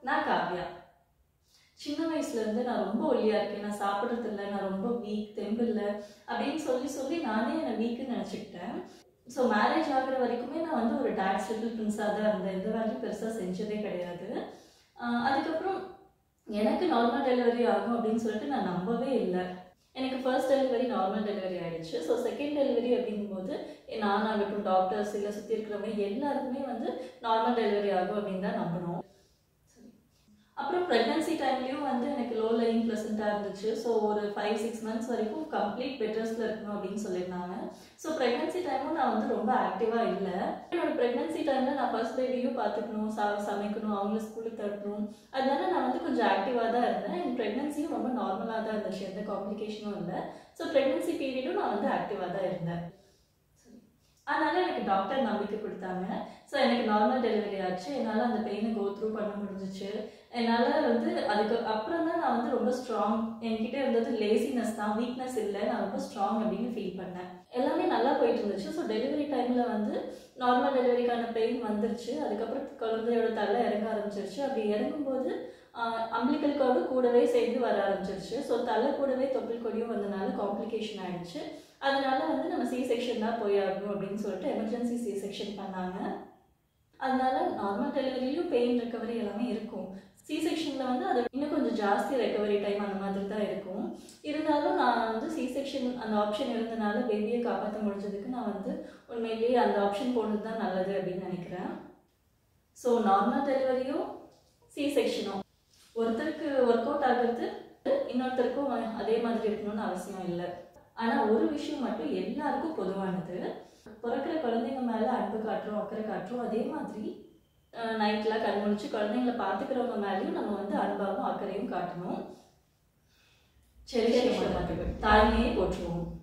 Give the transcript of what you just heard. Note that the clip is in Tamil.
நான் காவ்யா சின்ன வயசுல இருந்து நான் ரொம்ப ஒல்லியா இருக்கேன் நான் சாப்பிட்றது இல்லை நான் ரொம்ப வீக் தெம்பு இல்லை அப்படின்னு சொல்லி சொல்லி நானே என்னை வீக்குன்னு நினச்சிக்கிட்டேன் ஸோ மேரேஜ் ஆகுற வரைக்குமே நான் வந்து ஒரு டாக்ஸ் லிட்டில் பிரின்ஸாக தான் இருந்தேன் எந்த வேலையும் பெருசாக செஞ்சதே கிடையாது ஆஹ் அதுக்கப்புறம் எனக்கு நார்மல் டெலிவரி ஆகும் அப்படின்னு சொல்லிட்டு நான் நம்பவே இல்லை எனக்கு ஃபர்ஸ்ட் டெலிவரி நார்மல் டெலிவரி ஆயிடுச்சு ஸோ செகண்ட் டெலிவரி அப்படிங்கும்போது நானாகட்டும் டாக்டர்ஸ் இல்லை சுற்றி இருக்கிறவங்க எல்லாருக்குமே வந்து நார்மல் டெலிவரி ஆகும் அப்படின்னு தான் நம்பணும் அப்புறம் ப்ரெக்னன்சி டைம்லேயும் வந்து எனக்கு லோ லைன் ப்ளசண்ட்டாக இருந்துச்சு ஸோ ஒரு ஃபைவ் சிக்ஸ் மந்த்ஸ் வரைக்கும் கம்ப்ளீட் பெட் ரெஸ்ட்டில் இருக்கணும் அப்படின்னு சொல்லியிருந்தாங்க ஸோ ப்ரெக்னன்சி டைமும் நான் வந்து ரொம்ப ஆக்டிவாக இல்லை என்னோட ப்ரெக்னன்சி டைமில் நான் ஃபர்ஸ்ட் பேபியும் பார்த்துக்கணும் சா சமைக்கணும் அவங்கள ஸ்கூலுக்கு தரணும் அதனால நான் வந்து கொஞ்சம் ஆக்டிவாக தான் இருந்தேன் என் ப்ரெக்னன்சியும் ரொம்ப நார்மலாக தான் இருந்துச்சு எந்த காம்ப்ளிகேஷனும் இல்லை ஸோ ப்ரெக்னன்சி பீரியடும் நான் வந்து ஆக்டிவாக தான் இருந்தேன் அதனால எனக்கு டாக்டர் நம்பிக்கை கொடுத்தாங்க ஸோ எனக்கு நார்மல் டெலிவரி ஆச்சு என்னால் அந்த பெயினை கோ த்ரூ பண்ண முடிஞ்சிச்சு என்னால் வந்து அதுக்கு அப்புறம் தான் நான் வந்து ரொம்ப ஸ்ட்ராங் என்கிட்ட இருந்தது லேசினஸ் தான் வீக்னஸ் இல்லை நான் ரொம்ப ஸ்ட்ராங் அப்படின்னு ஃபீல் பண்ணேன் எல்லாமே நல்லா போயிட்டு இருந்துச்சு ஸோ டெலிவரி டைமில் வந்து நார்மல் டெலிவரிக்கான பெயின் வந்துருச்சு அதுக்கப்புறம் குழந்தையோட தலை இறங்க ஆரம்பிச்சிருச்சு அப்படி இறங்கும்போது அம்பிளிக்கல் கார்டு கூடவே சேர்ந்து வர ஆரம்பிச்சிருச்சு ஸோ தலை கூடவே தொப்புள் கொடியும் வந்தனால காம்ப்ளிகேஷன் ஆயிடுச்சு அதனால வந்து நம்ம சி செக்ஷன் தான் போய் ஆகணும் அப்படின்னு சொல்லிட்டு எமர்ஜென்சி சி செக்ஷன் பண்ணாங்க அதனால நார்மல் டெலிவரியிலும் பெயின் ரெக்கவரி எல்லாமே இருக்கும் சி செக்ஷனில் வந்து அது இன்னும் கொஞ்சம் ஜாஸ்தி ரெக்கவரி டைம் அந்த மாதிரி தான் இருக்கும் இருந்தாலும் நான் வந்து சி செக்ஷன் அந்த ஆப்ஷன் இருந்தனால பேபியை காப்பாற்ற முடிஞ்சதுக்கு நான் வந்து உண்மையிலேயே அந்த ஆப்ஷன் போடுறது தான் நல்லது அப்படின்னு நினைக்கிறேன் ஸோ நார்மல் டெலிவரியும் சி செக்ஷனும் ஒருத்தருக்கு ஒர்க் அவுட் ஆகுறது இன்னொருத்தருக்கும் அதே மாதிரி இருக்கணும்னு அவசியம் இல்லை ஆனால் ஒரு விஷயம் மட்டும் எல்லாருக்கும் பொதுவானது பிறக்கிற குழந்தைங்க மேலே அன்பு காட்டுறோம் அக்கறை காட்டுறோம் அதே மாதிரி நைட்லாம் கண் முழிச்சு குழந்தைங்களை பார்த்துக்கிறவங்க மேலேயும் நம்ம வந்து அன்பாகவும் அக்கறையும் காட்டணும் சரி தாய்மையே போற்றுவோம்